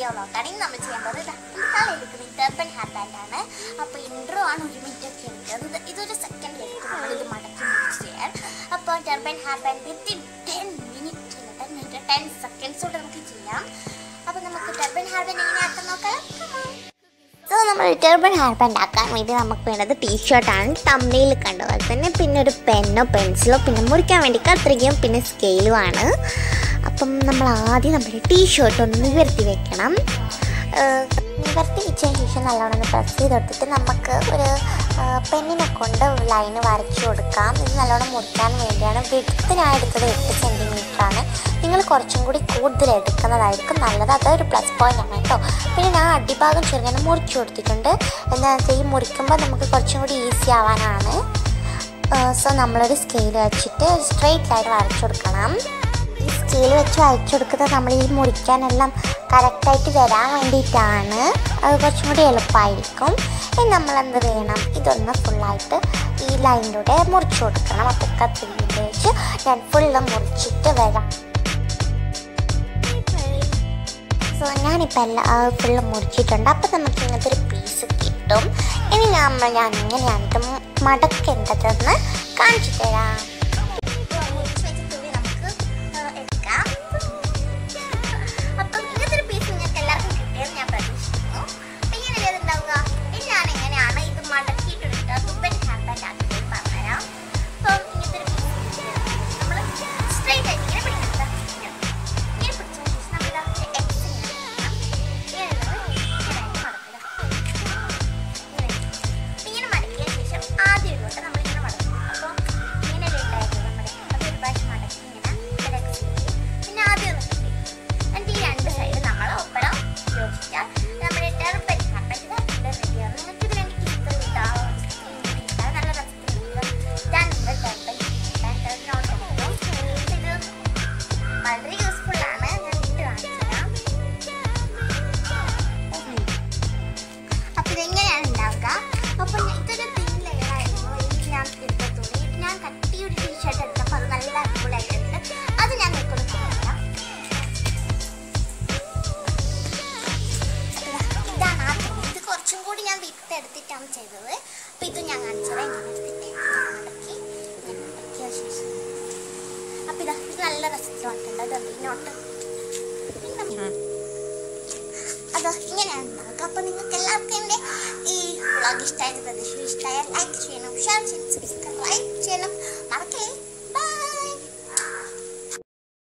Video വ്ളോഗാണ് ഇന്ന് നമ്മൾ ചെയ്യാൻ പോകുന്നത് ഇതാ എൻ്റെ തലയിൽ എടുക്കുന്ന ടർബൻ ഹാർ ബാൻഡ് ആണ് അപ്പോൾ ഇൻട്രോ ആണ് ഒരു മിനിറ്റ് ഒക്കെ എടുക്കുന്നത് ഇതൊരു സെക്കൻഡ് എടുക്കും നമ്മൾ ഇത് മടക്കി മിക്സ് ചെയ്യാൻ അപ്പോൾ turban hair band within ten minute ten minute ten seconds കൊണ്ട് നമുക്ക് ചെയ്യാം അപ്പോൾ നമുക്ക് ടർബൻ ഹാർ ബാൻഡ് എങ്ങനെ ആക്കാൻ നോക്കാം സോ നമ്മൾ ടർബൻ ഹെയർ ബാൻഡ് ആക്കാൻ വേണ്ടി നമുക്ക് വേണ്ടത് ടീഷർട്ടാണ് തമ്മിൽ കണ്ട പോലെ തന്നെ പിന്നെ ഒരു പെന്നോ പെൻസിലോ പിന്നെ മുറിക്കാൻ വേണ്ടി കത്രികയും പിന്നെ സ്കെയിലുമാണ് അപ്പം നമ്മൾ ആദ്യം നമ്മുടെ ടീഷർട്ട് ഒന്ന് നിവർത്തി വെക്കണം ഏഹ് നിവർത്തി വെച്ചതിന് ശേഷം നല്ലോണം പ്രസ് ചെയ്തെടുത്തിട്ട് നമുക്ക് ഒരു പെണ്ണിനെ കൊണ്ട് ലൈന് വരച്ചു കൊടുക്കാം ഇത് നല്ലോണം മുറിക്കാൻ വേണ്ടിയാണ് വിടുത്ത് ഞാൻ എടുത്തത് എട്ട് സെൻറ്റിമീറ്റർ ആണ് നിങ്ങൾ കുറച്ചും കൂടി കൂടുതൽ എടുക്കുന്നതായിരിക്കും നല്ലത് അതൊരു പ്ലസ് പോയിന്റ് ആണ് കേട്ടോ പിന്നെ ഞാൻ അടിഭാഗം ചെറുങ്ങനെ മുറിച്ചു കൊടുത്തിട്ടുണ്ട് എന്താണെന്ന് വെച്ചാൽ ഈ മുറിക്കുമ്പോൾ നമുക്ക് കുറച്ചും കൂടി ഈസി ആവാനാണ് സോ നമ്മളൊരു സ്കെയിൽ വെച്ചിട്ട് സ്ട്രെയിറ്റ് ലൈൻ വരച്ചു കൊടുക്കണം ഈ സ്കെയിൽ വെച്ച് വരച്ചു കൊടുക്കുന്നത് നമ്മൾ ഈ മുറിക്കാനെല്ലാം കറക്റ്റായിട്ട് വരാൻ വേണ്ടിയിട്ടാണ് അത് കുറച്ചും കൂടി എളുപ്പമായിരിക്കും ഇനി നമ്മൾ എന്ത് ചെയ്യണം ഇതൊന്ന് ഫുള്ളായിട്ട് ഈ ലൈനിലൂടെ മുറിച്ചു കൊടുക്കണം അപ്പോൾ കത്തിരി വെച്ച് ഞാൻ ഫുള്ള് മുറിച്ചിട്ട് വരാം സോ ഞാനിപ്പോൾ എല്ലാം ഫുള്ള് മുറിച്ചിട്ടുണ്ട് അപ്പോൾ നമുക്ക് ഇങ്ങനത്തെ ഒരു പീസ് കിട്ടും ഇനി നമ്മൾ ഞാൻ എങ്ങനെയാണ് ഇത് മടക്കേണ്ടതെന്ന് കാണിച്ചു തരാം അപ്പം ഇങ്ങനത്തെ ഒരു പീസ് നിങ്ങൾക്ക് എല്ലാവർക്കും കിട്ടിയെന്ന് ഞാൻ പ്രതീക്ഷിക്കുന്നു അപ്പം ഇങ്ങനെയല്ലേ ഇതുണ്ടാവുക ഇനി ഞാൻ എങ്ങനെയാണ് ഇത് മടക്കിയിട്ടെടുക്കുക തുമ്പൻ ഹാൻഡ് ആക്കി പറഞ്ഞുതരാം അപ്പം ഇങ്ങനത്തെ ഒരു പീസ് നമ്മൾ സ്ട്രൈറ്റ് ആയിട്ട് ഇങ്ങനെ പിടിക്കുന്നത് ഇങ്ങനെ ഇങ്ങനെ പിടിച്ചതിന് ശേഷം നമ്മൾ ഇതാ ഒരു X ഇങ്ങനെ വെക്കണം. ഇങ്ങനെ ഉള്ളത് ഇങ്ങനെ മടക്കുക. ഇങ്ങനെ. ഇങ്ങനെ മടക്കിയ ശേഷം ആദ്യം ഇങ്ങോട്ട് നമ്മൾ ഇങ്ങനെ മടക്കും അപ്പോൾ ഇങ്ങനെ ഉണ്ടായിരുന്നു നമ്മുടെ അത് ഒരു പ്രാവശ്യം മടക്കി ഇങ്ങനെ ഒരു X ചെയ്യും. പിന്നെ ആദ്യം ഒന്ന് കിട്ടി എന്നിട്ട് ഈ രണ്ട് സൈഡ് നമ്മൾ ഒപ്പണം യോജിച്ചാൽ നമ്മുടെ ടെർപ്പൻ കപ്പറ്റ് റെഡിയാണ് നിങ്ങൾക്ക് ഇത് രണ്ട് കിസ്ത് കിട്ടാം നല്ല രസത്തിൽ ഇതാണ് നമ്മുടെ ടെർപ്പൻ ഇത് വളരെ യൂസ്ഫുൾ ആണ് ഞാൻ ഇട്ട് കാണിച്ചു തരാം അപ്പൊ ഇതെങ്ങനെയാണ് ഉണ്ടാവുക അപ്പൊ ഇതൊരു തിൻ ലെയറായിരുന്നു ഇത് ഞാൻ എടുത്ത തുണി ഇത് ഞാൻ കട്ടിയൊരു ടീഷർട്ട് എടുത്തപ്പോൾ അത് നല്ല അടിപൊളിയായിട്ടുണ്ട് അത് ഞാൻ നിൽക്കുന്നു കാണിക്കാം ഇതാ, ഇതാണ് ആ തുണി ഇത് കുറച്ചും കൂടി ഞാൻ വിത്ത് എടുത്തിട്ടാണ് ചെയ്തത് അപ്പൊ ഇത് ഞാൻ കാണിച്ചത് ഞാൻ എടുത്തിട്ട് മടക്കി ഞാൻ മടക്കിയ ശേഷം അപ്പൊ ഇതാ ഇത് നല്ല രസത്തിലുണ്ട് അതുണ്ട് ഈ നോട്ട് അതോ ഇങ്ങനെയാണ് ഉണ്ടാക്കുക അപ്പോൾ നിങ്ങൾക്ക് എല്ലാവർക്കും എൻ്റെ ഈ വ്ളോഗ് ഇഷ്ടമായത് പ്രതീക്ഷ ഇഷ്ടമായാൽ ലൈക്ക് ചെയ്യണം ഷെയർ ചെയ്യണം സബ്സ്ക്രൈബ് ചെയ്യണം